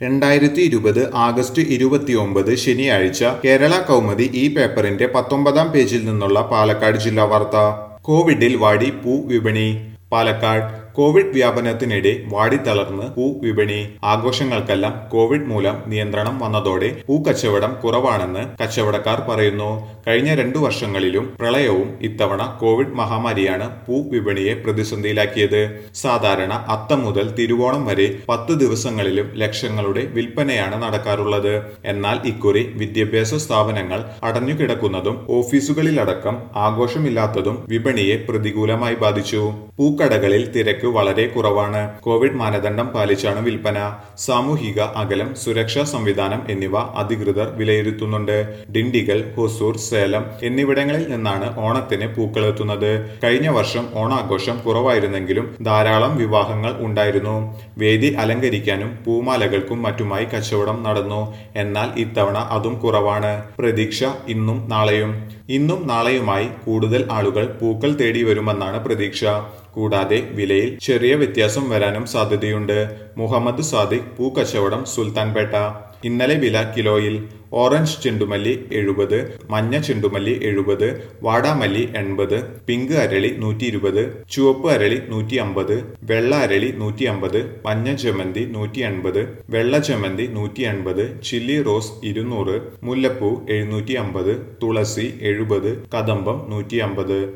രണ്ടായിരത്തി ഇരുപത് ആഗസ്റ്റ് ഇരുപത്തിയൊമ്പത് ശനിയാഴ്ച കേരള കൗമുദി ഈ പേപ്പറിന്റെ പത്തൊമ്പതാം പേജിൽ നിന്നുള്ള പാലക്കാട് ജില്ലാ വാർത്ത കോവിഡിൽ വാടി പൂ വിപണി പാലക്കാട് കോവിഡ് വ്യാപനത്തിനിടെ വാടിത്തളർന്ന് പൂ വിപണി ആഘോഷങ്ങൾക്കെല്ലാം കോവിഡ് മൂലം നിയന്ത്രണം വന്നതോടെ പൂ കച്ചവടം കുറവാണെന്ന് കച്ചവടക്കാർ പറയുന്നു കഴിഞ്ഞ രണ്ടു വർഷങ്ങളിലും പ്രളയവും ഇത്തവണ കോവിഡ് മഹാമാരിയാണ് പൂ വിപണിയെ പ്രതിസന്ധിയിലാക്കിയത് സാധാരണ അത്തം മുതൽ തിരുവോണം വരെ പത്ത് ദിവസങ്ങളിലും ലക്ഷങ്ങളുടെ വിൽപ്പനയാണ് നടക്കാറുള്ളത് എന്നാൽ ഇക്കുറി വിദ്യാഭ്യാസ സ്ഥാപനങ്ങൾ അടഞ്ഞുകിടക്കുന്നതും ഓഫീസുകളിലടക്കം ആഘോഷമില്ലാത്തതും വിപണിയെ പ്രതികൂലമായി ബാധിച്ചു പൂക്കടകളിൽ തിരക്ക് വളരെ കുറവാണ് കോവിഡ് മാനദണ്ഡം പാലിച്ചാണ് വിൽപ്പന സാമൂഹിക അകലം സുരക്ഷാ സംവിധാനം എന്നിവ അധികൃതർ വിലയിരുത്തുന്നുണ്ട് ഡിണ്ടിഗൽ ഹൊസൂർ സേലം എന്നിവിടങ്ങളിൽ നിന്നാണ് ഓണത്തിന് പൂക്കളെത്തുന്നത് കഴിഞ്ഞ വർഷം ഓണാഘോഷം കുറവായിരുന്നെങ്കിലും ധാരാളം വിവാഹങ്ങൾ ഉണ്ടായിരുന്നു വേദി അലങ്കരിക്കാനും പൂമാലകൾക്കും മറ്റുമായി കച്ചവടം നടന്നു എന്നാൽ ഇത്തവണ അതും കുറവാണ് പ്രതീക്ഷ ഇന്നും നാളെയും ഇന്നും നാളെയുമായി കൂടുതൽ ആളുകൾ പൂക്കൾ തേടി വരുമെന്നാണ് പ്രതീക്ഷ കൂടാതെ വിലയിൽ ചെറിയ വ്യത്യാസം വരാനും സാധ്യതയുണ്ട് മുഹമ്മദ് സാദിഖ് പൂക്കച്ചവടം സുൽത്താൻപേട്ട ഇന്നലെ വില കിലോയിൽ ഓറഞ്ച് ചെണ്ടുമല്ലി എഴുപത് മഞ്ഞ ചെണ്ടുമല്ലി എഴുപത് വാടാമല്ലി എൺപത് പിങ്ക് അരളി നൂറ്റി ഇരുപത് ചുവപ്പ് അരളി നൂറ്റി അമ്പത് വെള്ള അരളി നൂറ്റി അമ്പത് മഞ്ഞ ജമന്തി നൂറ്റി എൺപത് വെള്ള ജമന്തി നൂറ്റി എൺപത് ചില്ലി റോസ് ഇരുന്നൂറ് മുല്ലപ്പൂ എഴുന്നൂറ്റി അമ്പത് തുളസി എഴുപത് കദംബം നൂറ്റി അമ്പത്